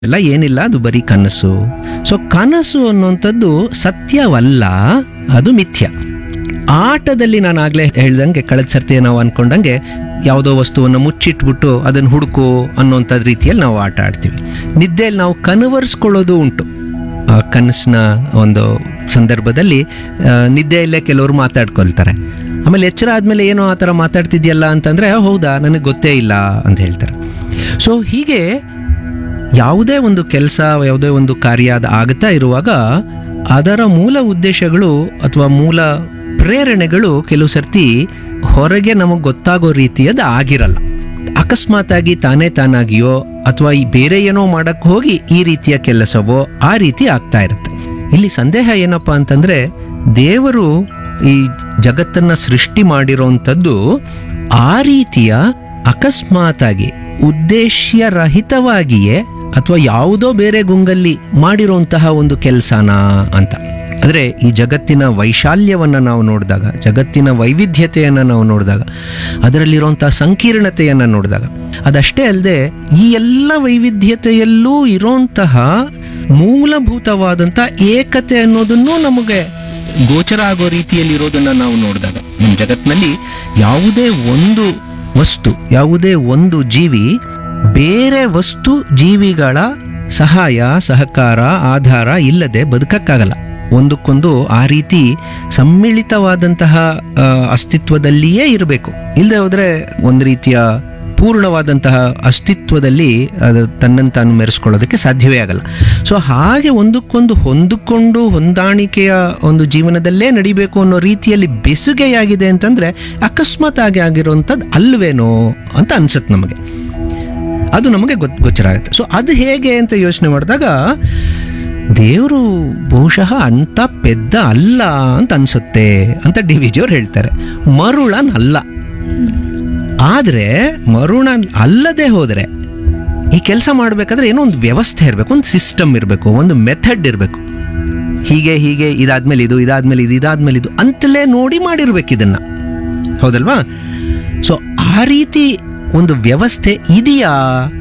ಎಲ್ಲ ಏನಿಲ್ಲ ಅದು ಬರೀ ಕನಸು ಸೊ ಕನಸು ಅನ್ನುವಂಥದ್ದು ಸತ್ಯವಲ್ಲ ಅದು ಮಿಥ್ಯ ಆಟದಲ್ಲಿ ನಾನು ಆಗಲೇ ಹೇಳ್ದಂಗೆ ಕಳೆದ ಸರ್ತಿ ನಾವು ಅನ್ಕೊಂಡಂಗೆ ಯಾವುದೋ ವಸ್ತುವನ್ನು ಮುಚ್ಚಿಟ್ಬಿಟ್ಟು ಅದನ್ನು ಹುಡುಕು ಅನ್ನೋಂಥದ್ದು ರೀತಿಯಲ್ಲಿ ನಾವು ಆಟ ಆಡ್ತೀವಿ ನಿದ್ದೆಯಲ್ಲಿ ನಾವು ಕನ್ವರ್ಸ್ಕೊಳ್ಳೋದು ಉಂಟು ಆ ಕನಸಿನ ಒಂದು ಸಂದರ್ಭದಲ್ಲಿ ಆ, ನಿದ್ದೆಯಲ್ಲೇ ಕೆಲವರು ಮಾತಾಡ್ಕೊಳ್ತಾರೆ ಆಮೇಲೆ ಎಚ್ಚರ ಆದಮೇಲೆ ಏನೋ ಆ ಥರ ಮಾತಾಡ್ತಿದ್ಯಲ್ಲ ಅಂತಂದರೆ ಹೌದಾ ನನಗೆ ಗೊತ್ತೇ ಇಲ್ಲ ಅಂತ ಹೇಳ್ತಾರೆ ಸೊ ಹೀಗೆ ಯಾವುದೇ ಒಂದು ಕೆಲಸ ಯಾವುದೇ ಒಂದು ಕಾರ್ಯ ಅದು ಆಗ್ತಾ ಇರುವಾಗ ಅದರ ಮೂಲ ಉದ್ದೇಶಗಳು ಅಥವಾ ಮೂಲ ಪ್ರೇರಣೆಗಳು ಕೆಲವು ಸರ್ತಿ ಹೊರಗೆ ನಮಗೆ ಗೊತ್ತಾಗೋ ರೀತಿಯದು ಆಗಿರಲ್ಲ ಅಕಸ್ಮಾತ್ ಆಗಿ ತಾನೇ ತಾನಾಗಿಯೋ ಅಥವಾ ಈ ಬೇರೆ ಏನೋ ಮಾಡಕ್ಕೆ ಹೋಗಿ ಈ ರೀತಿಯ ಕೆಲಸವೋ ಆ ರೀತಿ ಆಗ್ತಾ ಇರುತ್ತೆ ಇಲ್ಲಿ ಸಂದೇಹ ಏನಪ್ಪಾ ಅಂತಂದ್ರೆ ದೇವರು ಈ ಜಗತ್ತನ್ನ ಸೃಷ್ಟಿ ಮಾಡಿರೋಂಥದ್ದು ಆ ರೀತಿಯ ಅಕಸ್ಮಾತ್ ಆಗಿ ಉದ್ದೇಶರಹಿತವಾಗಿಯೇ ಅಥವಾ ಯಾವುದೋ ಬೇರೆ ಗುಂಗಲ್ಲಿ ಮಾಡಿರುವಂತಹ ಒಂದು ಕೆಲಸನಾ ಅಂತ ಅಂದರೆ ಈ ಜಗತ್ತಿನ ವೈಶಾಲ್ಯವನ್ನು ನಾವು ನೋಡಿದಾಗ ಜಗತ್ತಿನ ವೈವಿಧ್ಯತೆಯನ್ನು ನಾವು ನೋಡಿದಾಗ ಅದರಲ್ಲಿರುವಂಥ ಸಂಕೀರ್ಣತೆಯನ್ನು ನೋಡಿದಾಗ ಅದಷ್ಟೇ ಅಲ್ಲದೆ ಈ ಎಲ್ಲ ವೈವಿಧ್ಯತೆಯಲ್ಲೂ ಇರೋಂತಹ ಮೂಲಭೂತವಾದಂಥ ಏಕತೆ ಅನ್ನೋದನ್ನು ನಮಗೆ ಗೋಚರ ಆಗೋ ರೀತಿಯಲ್ಲಿ ಇರೋದನ್ನು ನಾವು ನೋಡಿದಾಗ ನಮ್ಮ ಜಗತ್ತಿನಲ್ಲಿ ಯಾವುದೇ ಒಂದು ವಸ್ತು ಯಾವುದೇ ಒಂದು ಜೀವಿ ಬೇರೆ ವಸ್ತು ಜೀವಿಗಳ ಸಹಾಯ ಸಹಕಾರ ಆಧಾರ ಇಲ್ಲದೆ ಬದುಕಕ್ಕಾಗಲ್ಲ ಒಂದಕ್ಕೊಂದು ಆ ರೀತಿ ಸಮ್ಮಿಳಿತವಾದಂತಹ ಆ, ಅಸ್ತಿತ್ವದಲ್ಲಿಯೇ ಇರಬೇಕು ಇಲ್ಲದೆ ಹೋದರೆ ಒಂದು ರೀತಿಯ ಪೂರ್ಣವಾದಂತಹ ಅಸ್ತಿತ್ವದಲ್ಲಿ ಅದು ತನ್ನನ್ನು ತಾನು ಮೆರೆಸ್ಕೊಳ್ಳೋದಕ್ಕೆ ಸಾಧ್ಯವೇ ಆಗಲ್ಲ ಸೊ ಹಾಗೆ ಒಂದಕ್ಕೊಂದು ಹೊಂದಿಕೊಂಡು ಹೊಂದಾಣಿಕೆಯ ಒಂದು ಜೀವನದಲ್ಲೇ ನಡಿಬೇಕು ಅನ್ನೋ ರೀತಿಯಲ್ಲಿ ಬೆಸುಗೆಯಾಗಿದೆ ಅಂತಂದರೆ ಅಕಸ್ಮಾತ್ ಆಗಿ ಆಗಿರುವಂಥದ್ದು ಅಲ್ವೇನೋ ಅಂತ ಅನ್ಸುತ್ತೆ ನಮಗೆ ಅದು ನಮಗೆ ಗೊತ್ ಗೋಚರ ಆಗುತ್ತೆ ಸೊ ಅದು ಹೇಗೆ ಅಂತ ಯೋಚನೆ ಮಾಡಿದಾಗ ದೇವರು ಬಹುಶಃ ಅಂಥ ಪೆದ್ದ ಅಲ್ಲ ಅಂತ ಅನ್ಸುತ್ತೆ ಅಂತ ಡಿ ವಿ ಜಿಯವ್ರು ಹೇಳ್ತಾರೆ ಮರುಳನಲ್ಲ ಆದರೆ ಮರುಣ ಅಲ್ಲದೆ ಹೋದರೆ ಈ ಕೆಲಸ ಮಾಡಬೇಕಾದ್ರೆ ಏನೋ ಒಂದು ವ್ಯವಸ್ಥೆ ಇರಬೇಕು ಒಂದು ಸಿಸ್ಟಮ್ ಇರಬೇಕು ಒಂದು ಮೆಥಡ್ ಇರಬೇಕು ಹೀಗೆ ಹೀಗೆ ಇದಾದ್ಮೇಲೆ ಇದು ಇದಾದ್ಮೇಲೆ ಇದು ಇದಾದ್ಮೇಲೆ ಇದು ಅಂತಲೇ ನೋಡಿ ಮಾಡಿರ್ಬೇಕು ಇದನ್ನ ಹೌದಲ್ವಾ ಸೊ ಆ ರೀತಿ ಒಂದು ವ್ಯವಸ್ಥೆ ಇದೆಯಾ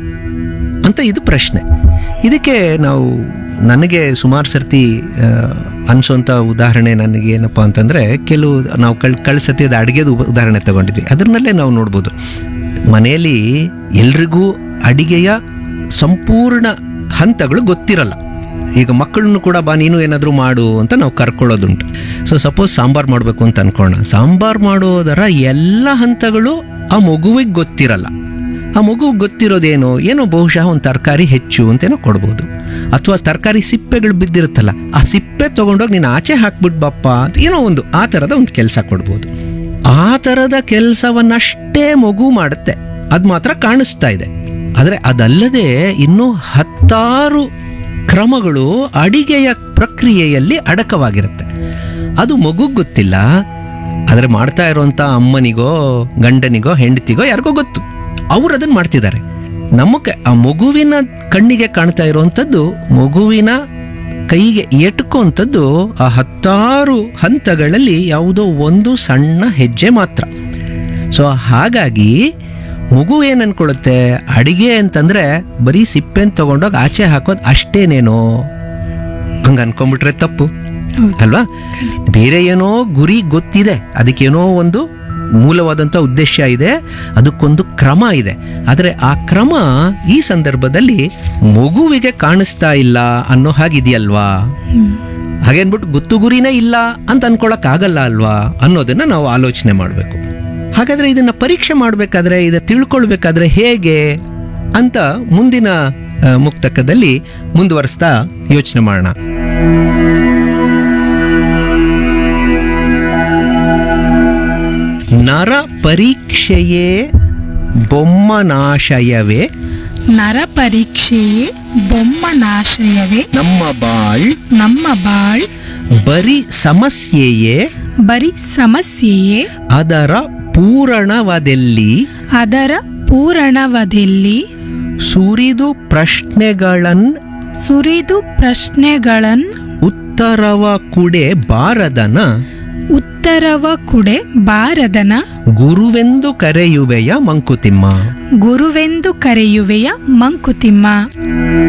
ಅಂತ ಇದು ಪ್ರಶ್ನೆ ಇದಕ್ಕೆ ನಾವು ನನಗೆ ಸುಮಾರು ಸರ್ತಿ ಆ, ಅನ್ಸೋಂಥ ಉದಾಹರಣೆ ನನಗೆ ಏನಪ್ಪ ಅಂತಂದರೆ ಕೆಲವು ನಾವು ಕಳ್ ಕಳ್ಸತಿ ಅದು ಅಡುಗೆದು ಉದಾಹರಣೆ ತಗೊಂಡಿದ್ವಿ ಅದರಲ್ಲೇ ನಾವು ನೋಡ್ಬೋದು ಮನೆಯಲ್ಲಿ ಎಲ್ರಿಗೂ ಅಡಿಗೆಯ ಸಂಪೂರ್ಣ ಹಂತಗಳು ಗೊತ್ತಿರಲ್ಲ ಈಗ ಮಕ್ಕಳನ್ನು ಕೂಡ ಬಾ ನೀನು ಏನಾದರೂ ಮಾಡು ಅಂತ ನಾವು ಕರ್ಕೊಳ್ಳೋದುಂಟು ಸೊ ಸಪೋಸ್ ಸಾಂಬಾರು ಮಾಡಬೇಕು ಅಂತ ಅನ್ಕೋಣ ಸಾಂಬಾರು ಮಾಡೋದರ ಎಲ್ಲ ಹಂತಗಳು ಆ ಮಗುವಿಗೆ ಗೊತ್ತಿರಲ್ಲ ಆ ಮಗು ಗೊತ್ತಿರೋದೇನೋ ಏನೋ ಬಹುಶಃ ಒಂದು ತರಕಾರಿ ಹೆಚ್ಚು ಅಂತೇನೋ ಕೊಡ್ಬೋದು ಅಥವಾ ತರಕಾರಿ ಸಿಪ್ಪೆಗಳು ಬಿದ್ದಿರುತ್ತಲ್ಲ ಆ ಸಿಪ್ಪೆ ತೊಗೊಂಡೋಗಿ ನೀನು ಆಚೆ ಹಾಕ್ಬಿಟ್ಟು ಬಪ್ಪ ಅಂತ ಏನೋ ಒಂದು ಆ ಥರದ ಒಂದು ಕೆಲಸ ಕೊಡ್ಬೋದು ಆ ಥರದ ಕೆಲಸವನ್ನಷ್ಟೇ ಮಗು ಮಾಡುತ್ತೆ ಅದು ಮಾತ್ರ ಕಾಣಿಸ್ತಾ ಇದೆ ಆದರೆ ಅದಲ್ಲದೆ ಇನ್ನೂ ಹತ್ತಾರು ಕ್ರಮಗಳು ಅಡಿಗೆಯ ಪ್ರಕ್ರಿಯೆಯಲ್ಲಿ ಅಡಕವಾಗಿರುತ್ತೆ ಅದು ಮಗುಗೆ ಗೊತ್ತಿಲ್ಲ ಆದರೆ ಮಾಡ್ತಾ ಇರುವಂಥ ಅಮ್ಮನಿಗೋ ಗಂಡನಿಗೋ ಹೆಂಡತಿಗೋ ಯಾರಿಗೋ ಗೊತ್ತು ಅವ್ರು ಅದನ್ನು ಮಾಡ್ತಿದ್ದಾರೆ ನಮಗೆ ಆ ಮಗುವಿನ ಕಣ್ಣಿಗೆ ಕಾಣ್ತಾ ಇರುವಂಥದ್ದು ಮಗುವಿನ ಕೈಗೆ ಎಟುಕುವಂಥದ್ದು ಆ ಹತ್ತಾರು ಹಂತಗಳಲ್ಲಿ ಯಾವುದೋ ಒಂದು ಸಣ್ಣ ಹೆಜ್ಜೆ ಮಾತ್ರ ಸೊ ಹಾಗಾಗಿ ಮಗು ಏನು ಅನ್ಕೊಳ್ಳುತ್ತೆ ಅಡಿಗೆ ಅಂತಂದ್ರೆ ಬರೀ ಸಿಪ್ಪೆನ್ ತಗೊಂಡೋಗಿ ಆಚೆ ಹಾಕೋದು ಅಷ್ಟೇನೇನೋ ಹಂಗ ಅನ್ಕೊಂಡ್ಬಿಟ್ರೆ ತಪ್ಪು ಅಲ್ವಾ ಬೇರೆ ಏನೋ ಗುರಿ ಗೊತ್ತಿದೆ ಅದಕ್ಕೇನೋ ಒಂದು ಮೂಲವಾದಂಥ ಉದ್ದೇಶ ಇದೆ ಅದಕ್ಕೊಂದು ಕ್ರಮ ಇದೆ ಆದರೆ ಆ ಕ್ರಮ ಈ ಸಂದರ್ಭದಲ್ಲಿ ಮಗುವಿಗೆ ಕಾಣಿಸ್ತಾ ಇಲ್ಲ ಅನ್ನೋ ಹಾಗಿದೆಯಲ್ವಾ ಹಾಗೆ ಅಂದ್ಬಿಟ್ಟು ಗೊತ್ತು ಗುರಿನೇ ಇಲ್ಲ ಅಂತ ಅನ್ಕೊಳಕ್ ಆಗಲ್ಲ ಅಲ್ವಾ ಅನ್ನೋದನ್ನ ನಾವು ಆಲೋಚನೆ ಮಾಡಬೇಕು ಹಾಗಾದ್ರೆ ಇದನ್ನ ಪರೀಕ್ಷೆ ಮಾಡಬೇಕಾದ್ರೆ ಇದನ್ನ ತಿಳ್ಕೊಳ್ಬೇಕಾದ್ರೆ ಹೇಗೆ ಅಂತ ಮುಂದಿನ ಆ, ಮುಕ್ತಕದಲ್ಲಿ ಮುಂದುವರಿಸ್ತಾ ಯೋಚನೆ ಮಾಡೋಣ ನರ ಪರೀಕ್ಷೆಯೇ ಬೊಮ್ಮನಾಶಯವೇ ನರ ಪರೀಕ್ಷೆಯೇ ಬೊಮ್ಮನಾಶಯವೇ ನಮ್ಮ ಬಾಳ್ ನಮ್ಮ ಬಾಳ್ ಬರೀ ಸಮಸ್ಯೆಯೇ ಬರೀ ಸಮಸ್ಯೆಯೇ ಅದರ ಪೂರಣವದಲ್ಲಿ ಅದರ ಪೂರಣವದಲ್ಲಿ ಸುರಿದು ಪ್ರಶ್ನೆಗಳನ್ ಸುರಿದು ಪ್ರಶ್ನೆಗಳನ್ ಉತ್ತರವ ಕುಡೆ ಬಾರದನ ಉತ್ತರವ ಕುಡೆ ಬಾರದನ ಗುರುವೆಂದು ಕರೆಯುವೆಯ ಮಂಕುತಿಮ್ಮ ಗುರುವೆಂದು ಕರೆಯುವೆಯ ಮಂಕುತಿಮ್ಮ